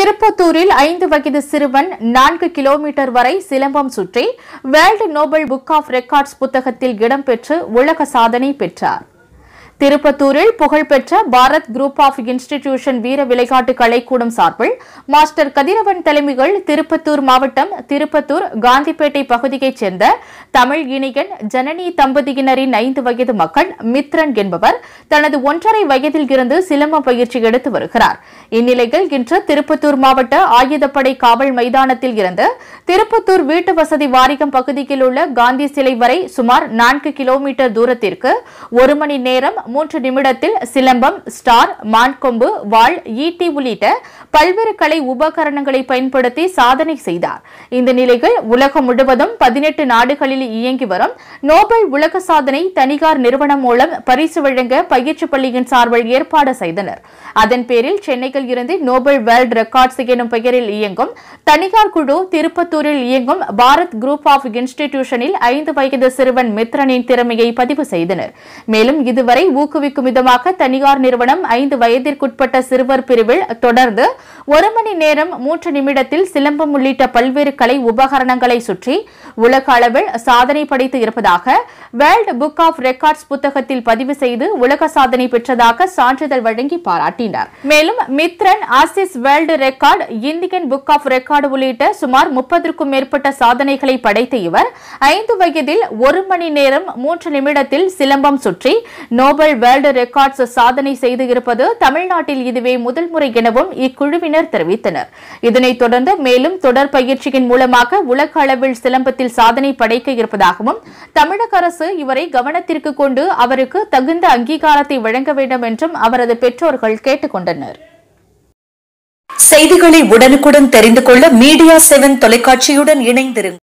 திருப்பத்தூரில் ஐந்து வயது சிறுவன் நான்கு கிலோமீட்டர் வரை சிலம்பம் சுற்றி world noble book of records புத்தகத்தில் இடம்பெற்று உலக சாதனை பெற்றார் திருப்பத்தூரில் புகழ்பெற்ற பாரத் குரூப் ஆஃப் இன்ஸ்டிடியூஷன் வீர விளையாட்டு கலைக்கூடம் சார்பில் மாஸ்டர் கதிரவன் தலைமையில் திருப்பத்தூர் மாவட்டம் திருப்பத்தூர் காந்திப்பேட்டை பகுதியைச் சேர்ந்த தமிழ் இணையன் ஜனனி தம்பதியினரின் ஐந்து வயது மகன் மித்ரன் என்பவர் தனது ஒன்றரை வயதில் இருந்து சிலம்ப பயிற்சி எடுத்து வருகிறார் இந்நிலையில் இன்று திருப்பத்தூர் மாவட்ட ஆயுதப்படை காவல் மைதானத்தில் இருந்து திருப்பத்தூர் வீட்டு வசதி வாரியம் பகுதியில் உள்ள காந்தி சிலை வரை சுமார் நான்கு கிலோமீட்டர் தூரத்திற்கு ஒரு மணி நேரம் மூன்று நிமிடத்தில் சிலம்பம் ஸ்டார் மான்கொம்பு வாள் ஈட்டி உள்ளிட்ட பல்வேறு கலை உபகரணங்களை பயன்படுத்தி சாதனை செய்தார் இந்த நிலையில் உலகம் முழுவதும் பதினெட்டு நாடுகளில் இயங்கி வரும் நோபல் உலக சாதனை தனியார் நிறுவனம் மூலம் பரிசு வழங்க பயிற்சி பள்ளியின் சார்பில் ஏற்பாடு செய்தனர் அதன் பேரில் சென்னையில் இருந்து நோபல் வேர்ல்ட் ரெக்கார்ட்ஸ் எனும் பெயரில் இயங்கும் தனியார் குழு திருப்பத்தூரில் இயங்கும் பாரத் குரூப் ஆஃப் இன்ஸ்டிடியூஷனில் ஐந்து வயது சிறுவன் மித்ரனின் திறமையை பதிவு செய்தனர் மேலும் இதுவரை ஊக்குவிக்கும் விதமாக தனியார் நிறுவனம் ஐந்து வயதிற்குட்பட்ட சிறுவர் பிரிவில் தொடர்ந்து ஒரு மணி நேரம் மூன்று நிமிடத்தில் சிலம்பம் உள்ளிட்ட பல்வேறு கலை உபகரணங்களை சுற்றி உலக அளவில் சாதனை படைத்து இருப்பதாக வேர்ல்ட் புக் ஆஃப் ரெக்கார்ட்ஸ் புத்தகத்தில் பதிவு செய்து உலக சாதனை பெற்றதாக சான்றிதழ் வழங்கி பாராட்டினார் மேலும் மித்ரன் ஆசிஸ் world record Indian book of record உள்ளிட்ட சுமார் முப்பதற்கும் மேற்பட்ட சாதனைகளை படைத்த இவர் ஐந்து வயதில் ஒரு மணி நேரம் மூன்று நிமிடத்தில் சிலம்பம் சுற்றி நோபல் வேர்ல்டு ரெக்கார்ட்ஸ் சாதனை செய்து இருப்பது தமிழ்நாட்டில் இதுவே முதல் முறை எனவும் இக்குழுவினர் தெரிவித்தனர் இதனைத் தொடர்ந்து மேலும் தொடர் பயிற்சியின் மூலமாக உலக அளவில் சிலம்பத்தில் சாதனை படைக்க இருப்பதாகவும் தமிழக அரசு இவரை கவனத்திற்கு கொண்டு அவருக்கு தகுந்த அங்கீகாரத்தை வழங்க வேண்டும் என்றும் அவரது பெற்றோர்கள் கேட்டுக் கொண்டனர் செய்திகளை உடனுக்குடன் தெரிந்து கொள்ள மீடியா செவன் தொலைக்காட்சியுடன் இணைந்திருங்கள்